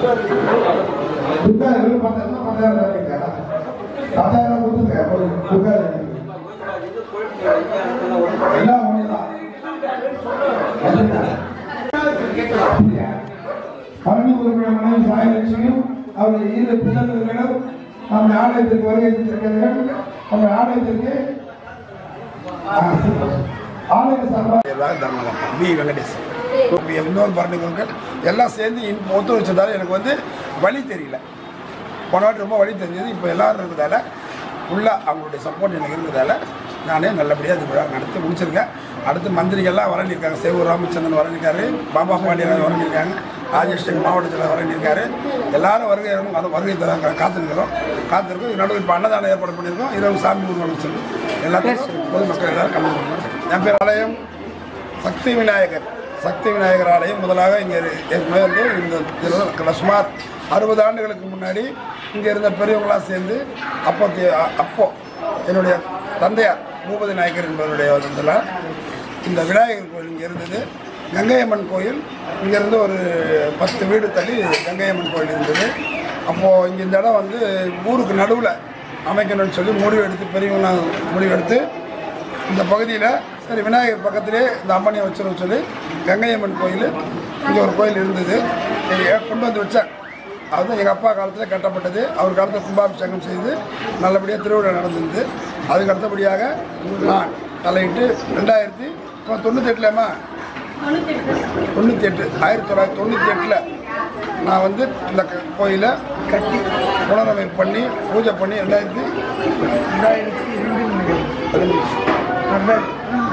துர்கா இருக்கு பத்தாயிரம் பத்தாயிரம் தரீங்க பத்தாயிரம் கொடுத்துருங்க ஒரு துர்கா எல்லாம் ஒண்ணுதான் பழனி உறுப்பினர் மனைவி சாயலட்சுமியும் அவருடைய இரு பிள்ளைகளும் நம்ம ஆலயத்திற்கு வருகை தந்திருக்கிறார்கள் நம்ம ஆலயத்திற்கு ஆ, ஆலய சார்பாக தர்மம் பி வெங்கடேஷ் இப்போ இன்னொரு பரணிகள் எல்லாம் சேர்ந்து இன் ஒத்துழைச்சதால எனக்கு வந்து வழி தெரியல போன வாட்டி ரொம்ப வழி தெரிஞ்சது இப்போ எல்லாரும் இருக்கிறதால உள்ள அவங்களுடைய சப்போர்ட் எனக்கு இருக்கிறதால நானே நல்லபடியாக இந்த விழா நடத்தி முடிச்சிருக்கேன் அடுத்து மந்திரிகள்லாம் வரணிருக்காங்க சேவூர் ராமச்சந்திரன் வரணிருக்காரு பாபா பாண்டியராஜ் வரணிருக்காங்க ராஜேஷ் மாவட்ட செயலர் வரணிருக்காரு எல்லாரும் வருகை இருக்கணும் அது வருகை தராங்க காத்திருக்கிறோம் காத்திருக்கோம் இது நடுவில் இப்போ அன்னதானம் ஏற்பாடு பண்ணியிருக்கோம் இரவு சாமி ஊர்வலம் சொல்லி எல்லாத்தையும் பொதுமக்கள் எல்லாரும் கலந்து கொள்ளணும் என் பேர் ஆலயம் சக்தி விநாயகர் சக்தி விநாயகர் ஆலயம் முதலாக இங்கே ஏற்கனவே வந்து இந்த இதில் கடந்த சுமார் அறுபது ஆண்டுகளுக்கு முன்னாடி இங்கே இருந்த பெரியவங்களாம் சேர்ந்து அப்போ அ- அப்போ என்னுடைய தந்தையார் பூபதி நாயக்கர் என்பவருடைய இதில் இந்த விநாயகர் கோயில் இங்கே இருந்தது கங்கையம்மன் கோயில் இங்கேருந்து ஒரு பத்து வீடு தள்ளி கங்கையம்மன் கோயில் இருந்தது அப்போது இங்கே இந்த இடம் வந்து ஊருக்கு நடுவில் அமைக்கணும்னு சொல்லி முடிவு எடுத்து பெரியவங்களாம் முடிவு எடுத்து இந்த பகுதியில் சரி விநாயகர் பக்கத்திலே இந்த அம்மனை வச்சிருன்னு சொல்லி கங்கையம்மன் கோயில் இங்கே ஒரு கோயில் இருந்தது இங்க கொண்டு வந்து வச்சேன் அது எங்கள் அப்பா காலத்தில் கட்டப்பட்டது அவர் காலத்தில் கும்பாபிஷேகம் செய்து நல்லபடியாக திருவிழா நடந்திருந்தது அதுக்கு அடுத்தபடியாக நான் தலையிட்டு ரெண்டாயிரத்தி தொண்ணூற்றி எட்டுலம்மா தொண்ணூற்றி எட்டு ஆயிரத்தி தொள்ளாயிரத்தி தொண்ணூற்றி எட்டில் நான் வந்து இந்த க- கோயிலை கட்டி புனரமைப்பு பண்ணி பூஜை பண்ணி ரெண்டாயிரத்தி ரெண்டாயிரத்தி இரண்டு பதினஞ்சு